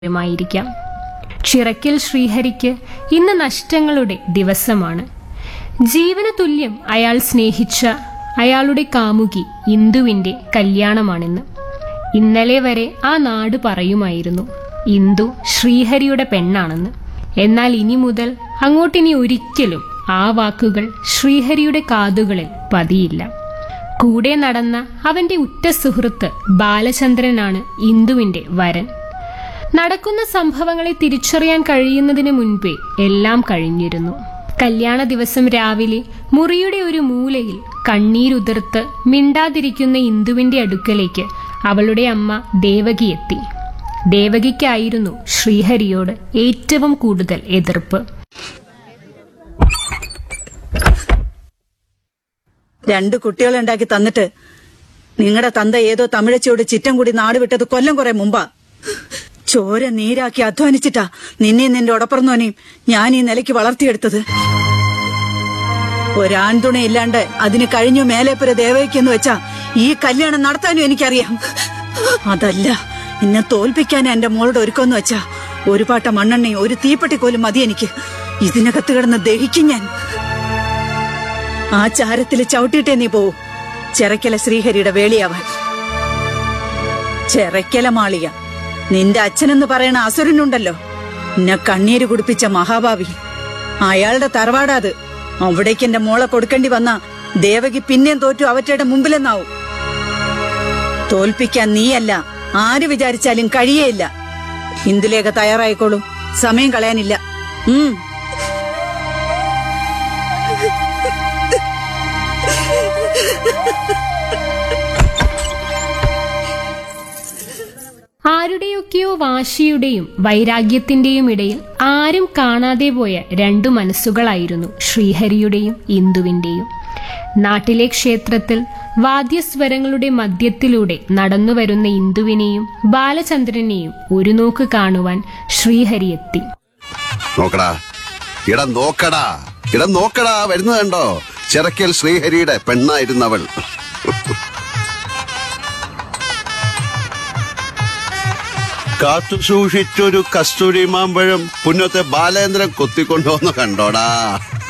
ുമായിരിക്കാം ചിറക്കൽ ശ്രീഹരിക്ക് ഇന്ന് നഷ്ടങ്ങളുടെ ദിവസമാണ് ജീവന തുല്യം അയാൾ സ്നേഹിച്ച അയാളുടെ കാമുകി ഇന്ദുവിന്റെ കല്യാണമാണെന്ന് ഇന്നലെ വരെ ആ നാട് പറയുമായിരുന്നു ഇന്ദു ശ്രീഹരിയുടെ പെണ്ണാണെന്ന് എന്നാൽ ഇനി മുതൽ അങ്ങോട്ടിനി ഒരിക്കലും ആ വാക്കുകൾ ശ്രീഹരിയുടെ കാതുകളിൽ പതിയില്ല കൂടെ നടന്ന അവന്റെ ഉറ്റ സുഹൃത്ത് ബാലചന്ദ്രനാണ് ഇന്ദുവിന്റെ വരൻ നടക്കുന്ന സംഭവങ്ങളെ തിരിച്ചറിയാൻ കഴിയുന്നതിന് മുൻപേ എല്ലാം കഴിഞ്ഞിരുന്നു കല്യാണ ദിവസം രാവിലെ മുറിയുടെ ഒരു മൂലയിൽ കണ്ണീരുതിർത്ത് മിണ്ടാതിരിക്കുന്ന ഇന്ദുവിന്റെ അടുക്കലേക്ക് അവളുടെ അമ്മ ദേവകി എത്തി ദേവകിക്കായിരുന്നു ശ്രീഹരിയോട് ഏറ്റവും കൂടുതൽ എതിർപ്പ് രണ്ട് കുട്ടികളെ ഉണ്ടാക്കി തന്നിട്ട് നിങ്ങളുടെ തന്ത ഏതോ തമിഴച്ചിയോട് ചിറ്റം കൂടി നാട് വിട്ടത് കൊല്ലം കുറെ മുമ്പാ ചോര നീരാക്കി അധ്വാനിച്ചിട്ടാ നിന്നെയും നിന്റെ ഉടപ്പറന്നോനെയും ഞാൻ ഈ നിലയ്ക്ക് വളർത്തിയെടുത്തത് ഒരാൺതുണ ഇല്ലാണ്ട് അതിന് കഴിഞ്ഞു മേലേപ്പുര ദേവയ്ക്കെന്ന് വെച്ചാ ഈ കല്യാണം നടത്താനും എനിക്കറിയാം അതല്ല എന്നെ തോൽപ്പിക്കാൻ എന്റെ മോളുടെ ഒരുക്കമെന്ന് വെച്ചാ ഒരു പാട്ട മണ്ണെണ്ണയും ഒരു തീപ്പെട്ടിക്കോലും മതി എനിക്ക് ഇതിനകത്ത് കിടന്ന് ദഹിക്കും ഞാൻ ആ ചാരത്തിൽ ചവിട്ടിയിട്ടേ നീ പോവൂ ചെറക്കല ശ്രീഹരിയുടെ വേളിയാവാൻ ചെറക്കല മാളിക നിന്റെ അച്ഛനെന്ന് പറയണ അസുരനുണ്ടല്ലോ എന്നെ കണ്ണീര് കുടിപ്പിച്ച മഹാഭാവി അയാളുടെ തറവാടാത് അവിടേക്ക് എന്റെ മോളെ കൊടുക്കേണ്ടി വന്ന ദേവകി പിന്നെയും തോറ്റു അവറ്റയുടെ മുമ്പിലെന്നാവും തോൽപ്പിക്കാൻ നീയല്ല ആര് വിചാരിച്ചാലും കഴിയേയില്ല ഇന്ദുലേഖ തയ്യാറായിക്കോളൂ സമയം കളയാനില്ല ഉം ആരുടെയൊക്കെയോ വാശിയുടെയും വൈരാഗ്യത്തിന്റെയും ഇടയിൽ ആരും കാണാതെ പോയ രണ്ടു മനസ്സുകളായിരുന്നു ശ്രീഹരിയുടെയും ഇന്ദുവിന്റെയും നാട്ടിലെ ക്ഷേത്രത്തിൽ വാദ്യസ്വരങ്ങളുടെ മധ്യത്തിലൂടെ നടന്നുവരുന്ന ഇന്ദുവിനെയും ബാലചന്ദ്രനെയും ഒരു നോക്ക് കാണുവാൻ ശ്രീഹരി എത്തി നോക്കടാ ഇടം നോക്കടാ ഇടം നോക്കടാ വരുന്നത് കണ്ടോ ചിറക്കൽ ശ്രീഹരിയുടെ പെണ്ണായിരുന്നവൾ കാത്തു സൂക്ഷിച്ചൊരു കസ്തൂരി മാമ്പഴം പുന്നത്തെ ബാലേന്ദ്രൻ കൊത്തിക്കൊണ്ടുവന്ന് കണ്ടോടാ